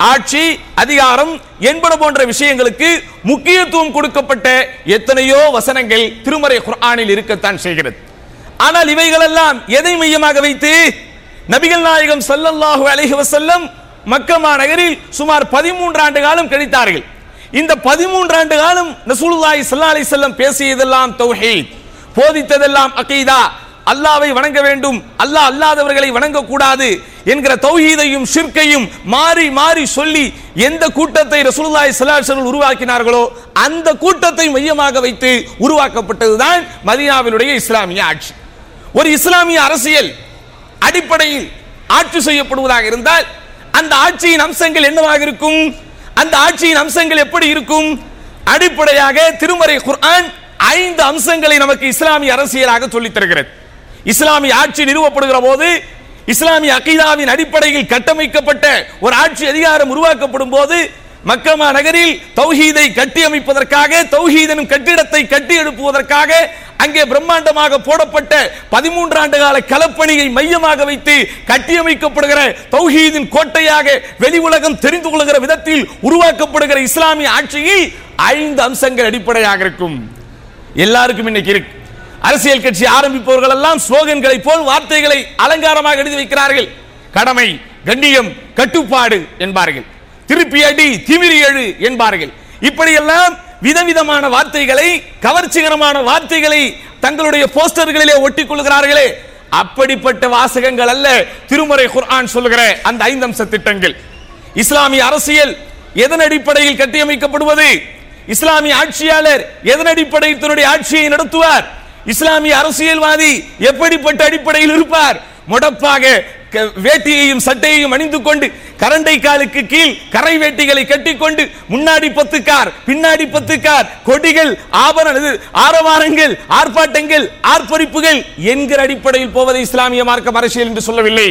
ஆட்சி அதிகாரம் என்பன போன்ற விஷயங்களுக்கு முக்கியத்துவம் கொடுக்கப்பட்ட எத்தனையோ வசனங்கள் திருமறை குர்ஆனில் இருக்கத்தான் செய்கிறது ஆனால் இவைகளெல்லாம் எதை மையமாக வைத்து நபிகள் நாயகம் ஸல்லல்லாஹு அலைஹி வஸல்லம் மக்கமா நகரில் சுமார் பதிமூன்று ஆண்டு காலம் கழித்தார்கள் இந்த பதிமூன்று ஆண்டு காலம் ரசூலுல்லாஹி ஸல்லல்லாஹு அலைஹி வஸல்லம் பேசியதெல்லாம் தௌஹீத் போதித்ததெல்லாம் அகீதா அல்லாவை வணங்க வேண்டும் அல்லாஹ் அல்லாதவர்களை வணங்கக்கூடாது என்கிற தௌஹீதையும் ஷிர்கையும் மாறி மாறி சொல்லி எந்த கூட்டத்தை ரசூலுல்லாஹி ஸல்லல்லாஹு அலைஹி வஸல்லம் உருவாக்கினார்களோ அந்த கூட்டத்தை மையமாக வைத்து உருவாக்கப்பட்டதுதான் மதீனாவினுடைய இஸ்லாமிய ஆட்சி ஒரு இஸ்லாமிய அரசியல் அடிப்படையில் ஆட்சி செய்யப்படுவதாக இருந்தால் அந்த ஆட்சியின் அம்சங்கள் என்னவாக இருக்கும் அந்த ஆட்சியின் அம்சங்கள் எப்படி இருக்கும் அடிப்படையாக திருமறை குர்ஆன் ஐந்து அம்சங்களை நமக்கு இஸ்லாமிய அரசியலாக சொல்லித் தருகிறது இஸ்லாமிய ஆட்சி நிறுவப்படுகிற போது இஸ்லாமிய அகீதாவின் அடிப்படையில் கட்டமைக்கப்பட்ட ஒரு ஆட்சி அதிகாரம் உருவாக்கப்படும் போது மக்கமா நகரில் தௌஹீதை கட்டி அமைப்பதற்காக தௌஹீதனும் கட்டிடத்தை கட்டி எழுப்புவதற்காக அங்கே பிரம்மாண்டமாக போடப்பட்ட பதிமூன்று ஆண்டு கால களப்பணியை மையமாக வைத்து கட்டியமைக்கப்படுகிற தௌஹீதின் கோட்டையாக வெளி உலகம் தெரிந்து கொள்கிற விதத்தில் உருவாக்கப்படுகிற இஸ்லாமிய ஆட்சியில் ஐந்து அம்சங்கள் அடிப்படையாக இருக்கும் எல்லாருக்கும் இன்னைக்கு இருக்கு அரசியல் கட்சி ஆரம்பிப்பவர்கள் எல்லாம் ஸ்லோகன்களை போல் வார்த்தைகளை அலங்காரமாக எழுதி வைக்கிறார்கள் கடமை கண்ணியம் கட்டுப்பாடு என்பார்கள் திருப்பி அடி திமிரி எழு என்பார்கள் இப்படியெல்லாம் விதவிதமான வார்த்தைகளை கவர்ச்சிகரமான வார்த்தைகளை தங்களுடைய போஸ்டர்களிலே ஒட்டிக் கொள்கிறார்களே அப்படிப்பட்ட வாசகங்கள் அல்ல திருமறை குர்ஆன் சொல்லுகிற அந்த ஐந்தம்ச திட்டங்கள் இஸ்லாமிய அரசியல் எதன் அடிப்படையில் கட்டியமைக்கப்படுவது இஸ்லாமிய ஆட்சியாளர் எதன் அடிப்படையில் தன்னுடைய ஆட்சியை நடத்துவார் இஸ்லாமிய அரசியல்வாதி எப்படிப்பட்ட அடிப்படையில் இருப்பார் முடப்பாக க- வேட்டியையும் சட்டையையும் அணிந்து கொண்டு கரண்டை காலுக்கு கீழ் கரை வேட்டிகளை கட்டிக்கொண்டு முன்னாடி பத்து கார் பின்னாடி பத்து கார் கொடிகள் ஆபரண இது, ஆரவாரங்கள் ஆர்ப்பாட்டங்கள் ஆர்ப்பரிப்புகள் என்கிற அடிப்படையில் போவது இஸ்லாமிய மார்க்கம் அரசியல் என்று சொல்லவில்லை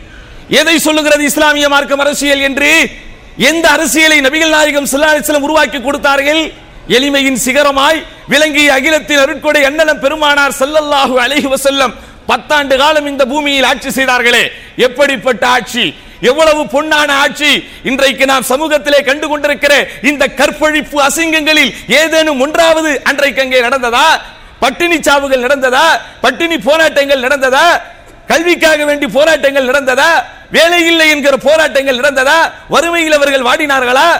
எதை சொல்லுகிறது இஸ்லாமிய மார்க்கம் அரசியல் என்று எந்த அரசியலை நபிகள் நாயகம் ஸல்லல்லாஹு அலைஹி வஸல்லம் உருவாக்கி கொடுத்தார்கள் எளிமையின் சிகரமாய் விளங்கிய அகிலத்தின் அருட்கொடை அண்ணலம் பெருமானார் ஸல்லல்லாஹு அலைஹி வஸல்லம் பத்தாண்டு காலம் இந்த பூமியில் ஆட்சி செய்தார்களே எப்படிப்பட்ட ஆட்சி எவ்வளவு பொன்னான ஆட்சி இன்றைக்கு நாம் சமூகத்திலே கண்டு கொண்டிருக்கிற இந்த கற்பழிப்பு அசிங்கங்களில் ஏதேனும் ஒன்றாவது அன்றைக்கு அங்கே நடந்ததா பட்டினி சாவுகள் நடந்ததா பட்டினி போராட்டங்கள் நடந்ததா கல்விக்காக வேண்டி போராட்டங்கள் நடந்ததா வேலை இல்லை என்கிற போராட்டங்கள் நடந்ததா வறுமையில் அவர்கள் வாடினார்களா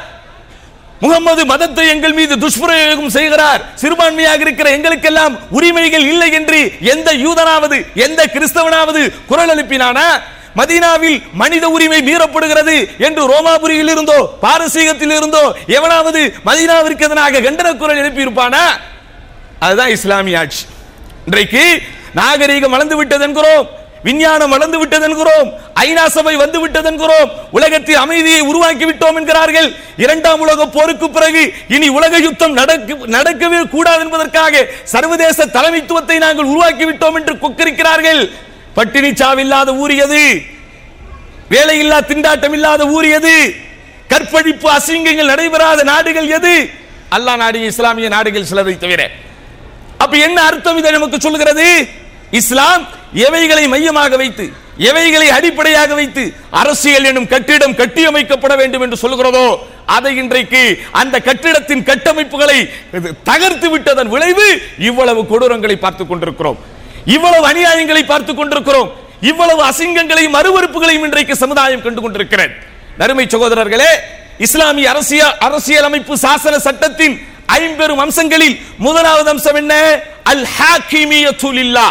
முகமது மதத்தை எங்கள் மீது துஷ்பிரயோகம் செய்கிறார் சிறுபான்மையாக இருக்கிற எங்களுக்கெல்லாம் உரிமைகள் இல்லை என்று எந்த யூதனாவது எந்த கிறிஸ்தவனாவது குரல் எழுப்பினானா மதீனாவில் மனித உரிமை மீறப்படுகிறது என்று ரோமாபுரியில் இருந்தோ பாரசீகத்தில் இருந்தோ எவனாவது மதீனாவிற்கு எதனாக கண்டன குரல் எழுப்பியிருப்பானா அதுதான் இஸ்லாமிய ஆட்சி இன்றைக்கு நாகரீகம் வளர்ந்து விட்டது என்கிறோம் விஞ்ஞானம் வளர்ந்து விட்டது என்கிறோம் ஐநா சபை வந்து விட்டது என்கிறோம் உலகத்தில் அமைதியை உருவாக்கி விட்டோம் என்கிறார்கள் இரண்டாம் உலக போருக்கு பிறகு இனி உலக யுத்தம் நடக்க நடக்கவே கூடாது என்பதற்காக சர்வதேச தலைமைத்துவத்தை நாங்கள் உருவாக்கி விட்டோம் என்று கொக்கரிக்கிறார்கள் பட்டினி சாவில்லாத ஊர் எது வேலையில்லா திண்டாட்டம் இல்லாத ஊர் எது கற்பழிப்பு அசிங்கங்கள் நடைபெறாத நாடுகள் எது அல்லாஹ் நாடு இஸ்லாமிய நாடுகள் சிலதை தவிர அப்ப என்ன அர்த்தம் இதை நமக்கு சொல்கிறது இஸ்லாம் எவைகளை மையமாக வைத்து எவைகளை அடிப்படையாக வைத்து அரசியல் எனும் கட்டிடம் கட்டியமைக்கப்பட வேண்டும் என்று சொல்கிறதோ அதை இன்றைக்கு அந்த கட்டிடத்தின் கட்டமைப்புகளை இது தகர்த்து விட்டதன் விளைவு இவ்வளவு கொடூரங்களை பார்த்துக் கொண்டிருக்கிறோம் இவ்வளவு அநியாயங்களை பார்த்துக் கொண்டிருக்கிறோம் இவ்வளவு அசிங்கங்களையும் அருவருப்புகளையும் இன்றைக்கு சமுதாயம் கண்டு கொண்டிருக்கிறது நறுமை சகோதரர்களே இஸ்லாமிய அரசியல் அரசியலமைப்பு சாசன சட்டத்தின் ஐம்பெரும் அம்சங்களில் முதலாவது அம்சம் என்ன அல் ஹாக்கிமியத்துலில்லா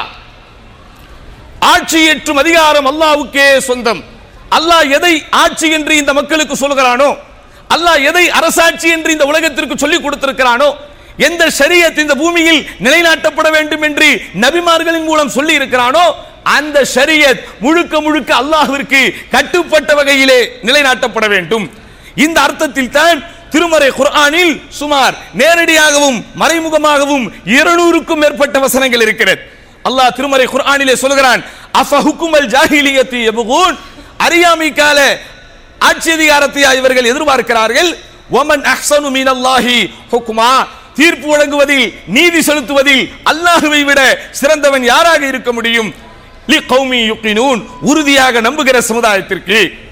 ஆட்சி ஏற்றும் அதிகாரம் அல்லாஹ்வுக்கே சொந்தம் அல்லாஹ் எதை ஆட்சி என்று இந்த மக்களுக்கு சொல்கிறானோ அல்லாஹ் எதை அரசாட்சி என்று இந்த உலகத்திற்கு சொல்லிக் கொடுத்திருக்கிறானோ எந்த ஷரியத் இந்த பூமியில் நிலைநாட்டப்பட வேண்டும் என்று நபிமார்களின் மூலம் சொல்லி இருக்கிறானோ அந்த ஷரியத் முழுக்க முழுக்க அல்லாஹ்விற்கு கட்டுப்பட்ட வகையிலே நிலைநாட்டப்பட வேண்டும் இந்த அர்த்தத்தில் தான் திருமறை குர்ஆனில் சுமார் நேரடியாகவும் மறைமுகமாகவும் இருநூறுக்கும் மேற்பட்ட வசனங்கள் இருக்கிறது அல்லாஹ் திருமறை குர்ஆனிலே சொல்கிறான் அஃப ஹுக்குமல் ஜாஹிலியத்தி யபுகூன் அறியாமை கால ஆட்சி அதிகாரத்தை இவர்கள் எதிர்பார்க்கிறார்கள் ஒமன் அஹ்சனு மீனல்லாஹி ஹுக்மா தீர்ப்பு வழங்குவதில் நீதி செலுத்துவதில் அல்லாஹுவை விட சிறந்தவன் யாராக இருக்க முடியும் லி கௌமி யுக்கினூன் உறுதியாக நம்புகிற சமுதாயத்திற்கு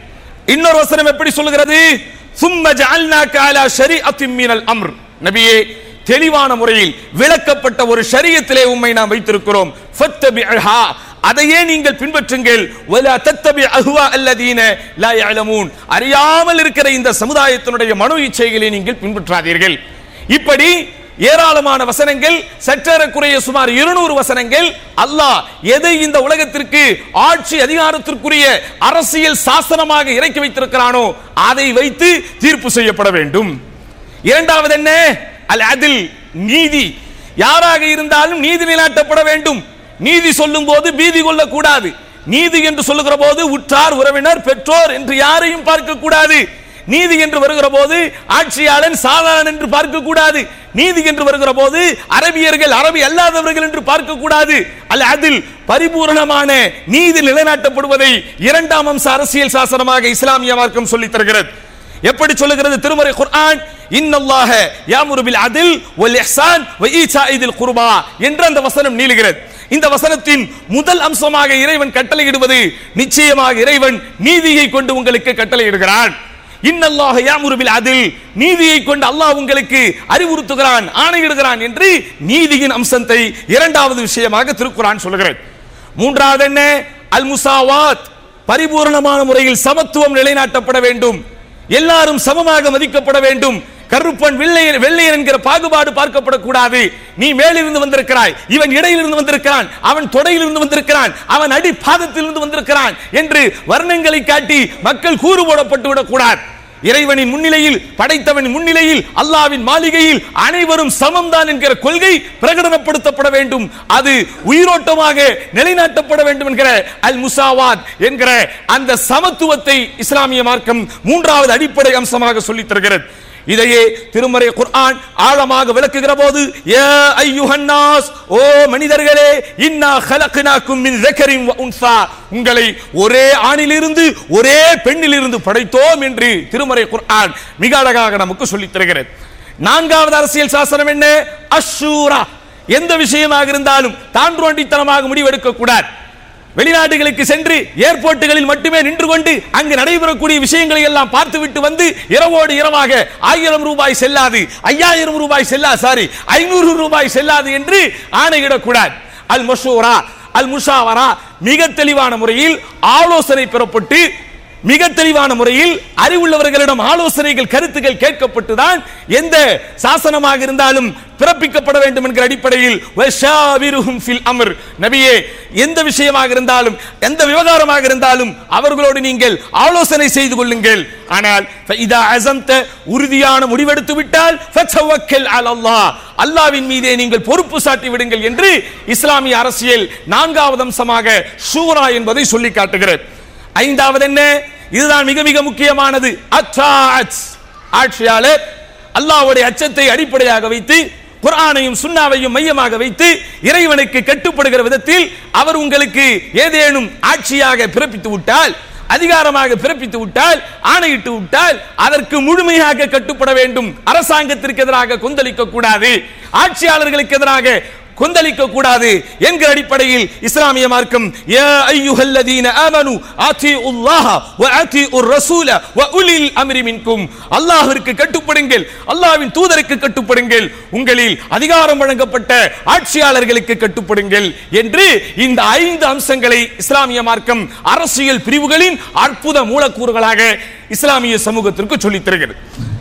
இன்னொரு வசனம் எப்படி சொல்லுகிறது சும்ம ஜஅல்னாக அலா ஷரீஅத்தின் மினல் அம்ர் நபியே தெளிவான முறையில் விளக்கப்பட்ட ஒரு ஷரியத்திலே உம்மை நாம் வைத்திருக்கிறோம் ஃபத்தபிஅஹா அதையே நீங்கள் பின்பற்றுங்கள் வலா தத்தபி அஹ்வா அல்லதீன லா யஅலமூன் அறியாமல் இருக்கிற இந்த சமுதாயத்தினுடைய மனோ இச்சைகளை நீங்கள் பின்பற்றாதீர்கள் இப்படி ஏராளமான வசனங்கள் சற்றேறக்குறைய சுமார் இருநூறு வசனங்கள் அல்லாஹ் எதை இந்த உலகத்திற்கு ஆட்சி அதிகாரத்திற்குரிய அரசியல் சாசனமாக இறக்கி வைத்திருக்கிறானோ அதை வைத்து தீர்ப்பு செய்யப்பட வேண்டும் இரண்டாவது என்ன அல் அதில் நீதி யாராக இருந்தாலும் நீதி நிலைநாட்டப்பட வேண்டும் நீதி சொல்லும் போது பீதி கொள்ளக்கூடாது நீதி என்று சொல்லுகிற போது உற்றார் உறவினர் பெற்றோர் என்று யாரையும் பார்க்க கூடாது நீதி என்று வருகிற போது ஆட்சியாளன் சாதாரண என்று பார்க்க கூடாது நீதி என்று வருகிற போது அரபியர்கள் அரபி அல்லாதவர்கள் என்று பார்க்க கூடாது அல்ல அதில் பரிபூரணமான நீதி நிலைநாட்டப்படுவதை இரண்டாம் அம்ச அரசியல் சாசனமாக இஸ்லாமிய மார்க்கம் சொல்லித் தருகிறது எப்படி சொல்லுகிறது திருமறை குர்ஆன் இன்னல்லாஹ யாமுரு பில் அதில் வல் இஹ்சான் வ ஈசாஇதில் குர்பா என்ற அந்த வசனம் நீளுகிறது இந்த வசனத்தின் முதல் அம்சமாக இறைவன் கட்டளையிடுவது நிச்சயமாக இறைவன் நீதியை கொண்டு உங்களுக்கு கட்டளையிடுகிறான் இன்னல்லாஹ யாமுரு பில் அதில் நீதியை கொண்டு அல்லாஹ் உங்களுக்கு அறிவுறுத்துகிறான் ஆணையிடுகிறான் என்று நீதியின் அம்சத்தை இரண்டாவது விஷயமாக திருக்குரான் சொல்லுகிறது மூன்றாவது என்ன அல் முசாவாத் பரிபூரணமான முறையில் சமத்துவம் நிலைநாட்டப்பட வேண்டும் எல்லாரும் சமமாக மதிக்கப்பட வேண்டும் கருப்பன் வெள்ளையன் வெள்ளையன் என்கிற பாகுபாடு பார்க்கப்படக்கூடாது நீ மேலிருந்து வந்திருக்கிறாய் இவன் இடையிலிருந்து வந்திருக்கிறான் அவன் தொடையிலிருந்து வந்திருக்கிறான் அவன் அடி பாதத்திலிருந்து வந்திருக்கிறான் என்று வர்ணங்களை காட்டி மக்கள் கூறு போடப்பட்டு விடக்கூடாது இறைவனின் முன்னிலையில் படைத்தவனின் முன்னிலையில் அல்லாவின் மாளிகையில் அனைவரும் சமம்தான் என்கிற கொள்கை பிரகடனப்படுத்தப்பட வேண்டும் அது உயிரோட்டமாக நிலைநாட்டப்பட வேண்டும் என்கிற அல் முசாவாத் என்கிற அந்த சமத்துவத்தை இஸ்லாமிய மார்க்கம் மூன்றாவது அடிப்படை அம்சமாக சொல்லித் தருகிறது இதையே திருமறை குர்ஆன் ஆழமாக விளக்குகிற போது யா ஐயுஹன் நாஸ் ஓ மனிதர்களே இன்னா خلقناكم من ذكر وانثى உங்களை ஒரே ஆணிலிருந்து ஒரே பெண்ணிலிருந்து படைத்தோம் என்று திருமறை குர்ஆன் மிக அழகாக நமக்கு சொல்லித் தருகிறது நான்காவது அரசியல் சாசனம் என்ன அஷூரா எந்த விஷயமாக இருந்தாலும் தான்றோண்டித்தனமாக முடிவெடுக்க கூடாது வெளிநாடுகளுக்கு சென்று ஏர்போர்ட்டுகளில் மட்டுமே நின்று கொண்டு அங்கு நடைபெறக்கூடிய விஷயங்களை எல்லாம் பார்த்துவிட்டு வந்து இரவோடு இரவாக ஆயிரம் ரூபாய் செல்லாது ஐயாயிரம் ரூபாய் செல்லா சாரி ஐநூறு ரூபாய் செல்லாது என்று ஆணையிடக்கூடாது அல் மஷூரா அல் முஷாவரா மிக தெளிவான முறையில் ஆலோசனை பெறப்பட்டு மிக தெளிவான முறையில் அறிவுள்ளவர்களிடம் ஆலோசனைகள் கருத்துக்கள் கேட்கப்பட்டுதான் எந்த சாசனமாக இருந்தாலும் பிறப்பிக்கப்பட வேண்டும் என்கிற அடிப்படையில் வஷாவிருஹும் ஃபில் அம்ர் நபியே எந்த விஷயமாக இருந்தாலும் எந்த விவகாரமாக இருந்தாலும் அவர்களோடு நீங்கள் ஆலோசனை செய்து கொள்ளுங்கள் ஆனால் இதா அசம்த உறுதியான முடிவெடுத்து விட்டால் ஃபத்தவக்கல் அலல்லாஹ் அல்லாவின் மீதே நீங்கள் பொறுப்பு சாட்டி விடுங்கள் என்று இஸ்லாமிய அரசியல் நான்காவது அம்சமாக ஷூரா என்பதை சொல்லி காட்டுகிறது ஐந்தாவது என்ன இதுதான் மிக மிக முக்கியமானது அத்தாச் ஆட்சியாளர் அல்லாஹ்வுடைய அச்சத்தை அடிப்படையாக வைத்து குர்ஆனையும் சுன்னாவையும் மையமாக வைத்து இறைவனுக்கு கட்டுப்படுகிற விதத்தில் அவர் உங்களுக்கு ஏதேனும் ஆட்சியாக பிறப்பித்து விட்டால் அதிகாரமாக பிறப்பித்து விட்டால் ஆணையிட்டு விட்டால் அதற்கு முழுமையாக கட்டுப்பட வேண்டும் அரசாங்கத்திற்கு எதிராக கொந்தளிக்க கூடாது ஆட்சியாளர்களுக்கு எதிராக கொந்தளிக்க கூடாது என்கிற அடிப்படையில் இஸ்லாமிய மார்க்கம் யா ஐயுஹல்லதீன ஆமனு ஆத்தியுல்லாஹ வ ஆத்தியுர் ரசூல வ உலில் அம்ரி மின்கும் அல்லாஹ்விற்கு கட்டுப்படுங்கள் அல்லாஹ்வின் தூதருக்கு கட்டுப்படுங்கள் உங்களில் அதிகாரம் வழங்கப்பட்ட ஆட்சியாளர்களுக்கு கட்டுப்படுங்கள் என்று இந்த ஐந்து அம்சங்களை இஸ்லாமிய மார்க்கம் அரசியல் பிரிவுகளின் அற்புத மூலக்கூறுகளாக இஸ்லாமிய சமூகத்திற்கு சொல்லித் தருகிறது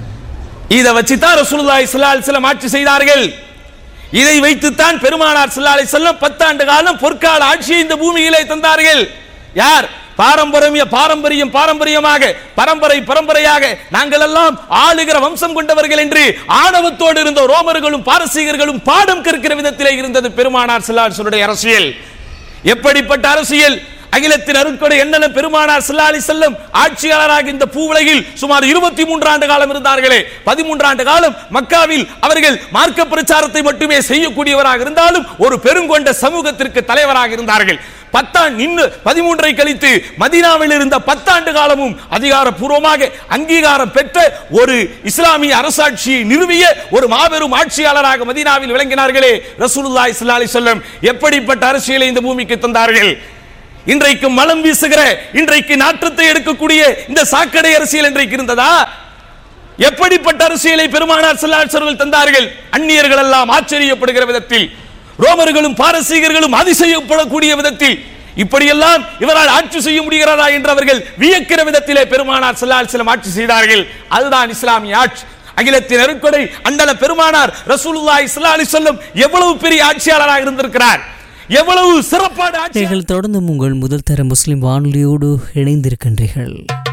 இதை வச்சு தான் ரசூலுல்லாஹி ஸல்லல்லாஹு அலைஹி வஸல்லம் ஆட்சி செய்தார்கள் இதை வைத்துத்தான் பெருமானார் ஸல்லல்லாஹு அலைஹி வஸல்லம் பத்தாண்டு காலம் பொற்கால ஆட்சியை இந்த பூமியிலே தந்தார்கள் யார் பாரம்பரிய பாரம்பரியம் பாரம்பரியமாக பரம்பரை பரம்பரையாக நாங்கள் எல்லாம் ஆளுகிற வம்சம் கொண்டவர்கள் என்று ஆணவத்தோடு இருந்த ரோமர்களும் பாரசீகர்களும் பாடம் கற்கிற விதத்திலே இருந்தது பெருமானார் ஸல்லல்லாஹு அலைஹி வஸல்லம் அரசியல் எப்படிப்பட்ட அரசியல் அகிலத்தின் அருட்கொடை என்னென்ன பெருமானார் ஸல்லல்லாஹு அலைஹி வஸல்லம் ஆட்சியாளராக இந்த பூவுலகில் சுமார் இருபத்தி மூன்று ஆண்டு காலம் இருந்தார்களே பதிமூன்று ஆண்டு காலம் மக்காவில் அவர்கள் மார்க்க பிரச்சாரத்தை மட்டுமே செய்யக்கூடியவராக இருந்தாலும் ஒரு பெருங்கொண்ட சமூகத்திற்கு தலைவராக இருந்தார்கள் பத்தாண்டு நின்று பதிமூன்றை கழித்து மதீனாவில் இருந்த பத்தாண்டு காலமும் அதிகாரப்பூர்வமாக அங்கீகாரம் பெற்ற ஒரு இஸ்லாமிய அரசாட்சியை நிறுவிய ஒரு மாபெரும் ஆட்சியாளராக மதீனாவில் விளங்கினார்களே ரசூலுல்லாஹி ஸல்லல்லாஹு அலைஹி வஸல்லம் எப்படிப்பட்ட அரசியலை இந்த பூமிக்கு தந்தார்கள் இன்றைக்கு மலம் வீசுகிற இன்றைக்கு நாற்றத்தை எடுக்கக்கூடிய இந்த சாக்கடை அரசியல் இன்றைக்கு இருந்ததா எப்படிப்பட்ட அரசியலை பெருமானார் செல்லாசர்கள் தந்தார்கள் அந்நியர்கள் எல்லாம் ஆச்சரியப்படுகிற விதத்தில் ரோமர்களும் பாரசீகர்களும் அதிசயப்படக்கூடிய விதத்தில் இப்படியெல்லாம் இவரால் ஆட்சி செய்ய முடிகிறதா என்று அவர்கள் வியக்கிற விதத்திலே பெருமானார் செல்லால் சிலம் ஆட்சி செய்தார்கள் அதுதான் இஸ்லாமிய ஆட்சி அகிலத்தின் நெருக்கடை அண்டல பெருமானார் ரசூலுல்லாஹி ஸல்லல்லாஹு அலைஹி வஸல்லம் எவ்வளவு பெரிய ஆட்சியாளராக இருந்திருக்கிறார் எவ்வளவு சிறப்பான ஆட்சி நீங்கள் தொடர்ந்து உங்கள் முதல் தர முஸ்லிம் வானொலியோடு இணைந்திருக்கின்றீர்கள்